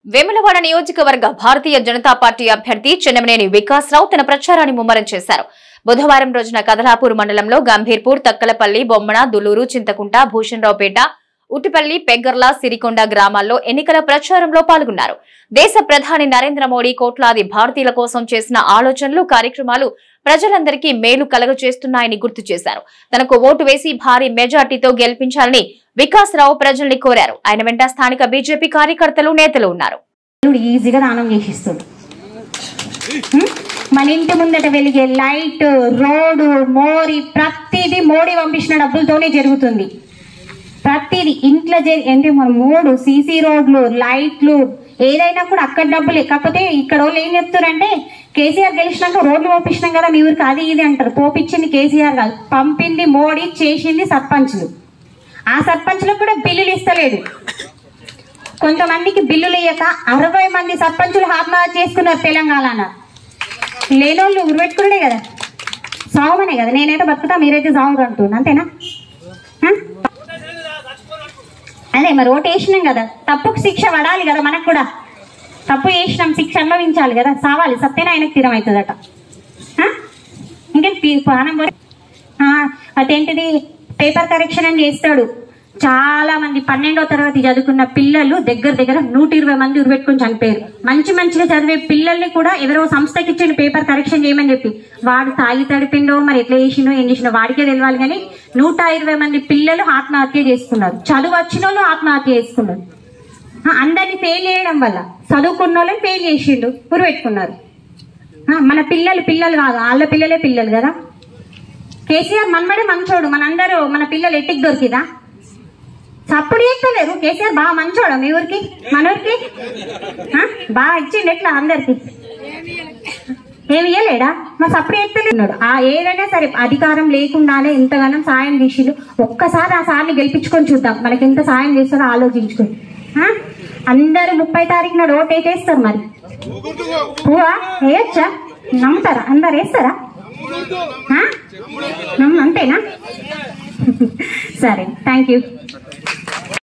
వేములవాడ నియోజకవర్గ భారతీయ జనతా పార్టీ అభ్యర్థి చెన్నమనేని వికాసరావు తన ప్రచారాన్ని ముమ్మరం చేశారు బుధవారం రోజున కదలాపూర్ మండలంలో గంభీర్పూర్ తక్కలపల్లి బొమ్మన దులూరు చింతకుంట భూషణరావుపేట ఉట్టిపల్లి పెగ్గర్ల సిరికొండ గ్రామాల్లో ఎన్నికల ప్రచారంలో పాల్గొన్నారు దేశ ప్రధాని నరేంద్ర మోడీ కోట్లాది భారతీయుల కోసం చేసిన ఆలోచనలు కార్యక్రమాలు ప్రజలందరికీ మేలు కలగచేస్తున్నాయని గుర్తు చేశారు తనకు ఓటు వేసి భారీ మెజార్టీతో గెలిపించాలని వికాసరావు ప్రజల్ని కోరారు ఆయన వెంట స్థానిక బీజేపీ కార్యకర్తలు నేతలు ఉన్నారు దేవుడు ఈజీగా దానం చేసిస్తాడు హ్మ్? మన ఇంటి ముందట వెలిగే లైట్ రోడ్డు మోరి ప్రతిదీ మోడీ పంపించిన డబ్బులతోనే జరుగుతుంది ప్రతిదీ ఇంట్లో జరి- అంటే మన మూడు సీసీ రోడ్లు లైట్లు ఏదైనా కూడా అక్కడ డబ్బులే కాకపోతే ఇక్కడ వాళ్ళు ఏం చెప్తారంటే కేసీఆర్ గెలిచినాక రోడ్లు పంపించినాం కదా మీ ఊరికి అది ఇది అంటారు పోపించింది కేసీఆర్ కాదు పంపింది మోడీ చేసింది సర్పంచ్లు ఆ సర్పంచ్లకు కూడా బిల్లులు ఇస్తలేదు కొంతమందికి బిల్లులు ఇయ్యక అరవై మంది సర్పంచులు ఆత్మహత్య చేసుకున్నారు తెలంగాణ లేనోళ్ళు ఉరిపెట్టుకునే కదా సావమనే కదా నేనైతే బతుకుతా మీరైతే సాగు అంటున్నా అంతేనా ఆ? అదే మరి ఓటు వేసినాం కదా తప్పుకు శిక్ష పడాలి కదా మనకు కూడా తప్పు చేసినాం శిక్ష అనుభవించాలి కదా సావాలి సత్యన ఆయనకు తీరం అవుతుందట ఆ? ఇంకేం పీ- ప్రాణం పోయి- ఆ, అదేంటిది పేపర్ కరెక్షన్ అని చేస్తాడు చాలా మంది పన్నెండో తరగతి చదువుకున్న పిల్లలు దగ్గర దగ్గర నూట ఇరవై మంది ఉరిపెట్టుకుని చనిపోయారు మంచి మంచిగా చదివే పిల్లల్ని కూడా ఎవరో సంస్థకి ఇచ్చిన పేపర్ కరెక్షన్ చేయమని చెప్పి వాడు తాగి తడిపిండో మరి ఎట్లా చేసిండో ఏం చేసిండో వాడికే తెలియాలి కానీ నూట ఇరవై మంది పిల్లలు ఆత్మహత్య చేసుకున్నారు చదువు వచ్చిన వాళ్ళు ఆత్మహత్య చేసుకున్నారు ఆ, అందరినీ ఫెయిల్ చేయడం వల్ల చదువుకున్న వాళ్ళని ఫెయిల్ చేసిండు ఉరిపెట్టుకున్నారు ఆ, మన పిల్లలు పిల్లలు కాదు వాళ్ళ పిల్లలే పిల్లలు కదా కేసీఆర్ మనమడే మంచోడు మనందరూ మన పిల్లలు ఎట్టికి దొరికిదా చప్పుడు చేస్తలేరు కేసీఆర్ బాగా మంచోడు మీ ఊరికి మన ఊరికి ఆ? బాగా ఇచ్చిండు ఎట్లా అందరికి ఏమి ఇయ్యలేడా మా సప్పుడు చేస్తలేడు ఆ ఏదైనా సరే అధికారం లేకుండానే ఇంతగానం సాయం చేసిండు ఒక్కసారి ఆ సార్ని గెలిపించుకొని చూద్దాం మనకి ఎంత సాయం చేస్తారో ఆలోచించుకొని ఆ? అందరూ ముప్పై తారీఖు నాడు ఓటు వేసేస్తారు మరి పువ్వా వేయచ్చా నమ్ముతారా అందరు వేస్తారా ఆ? నమ్ము అంతేనా సరే థ్యాంక్ యూ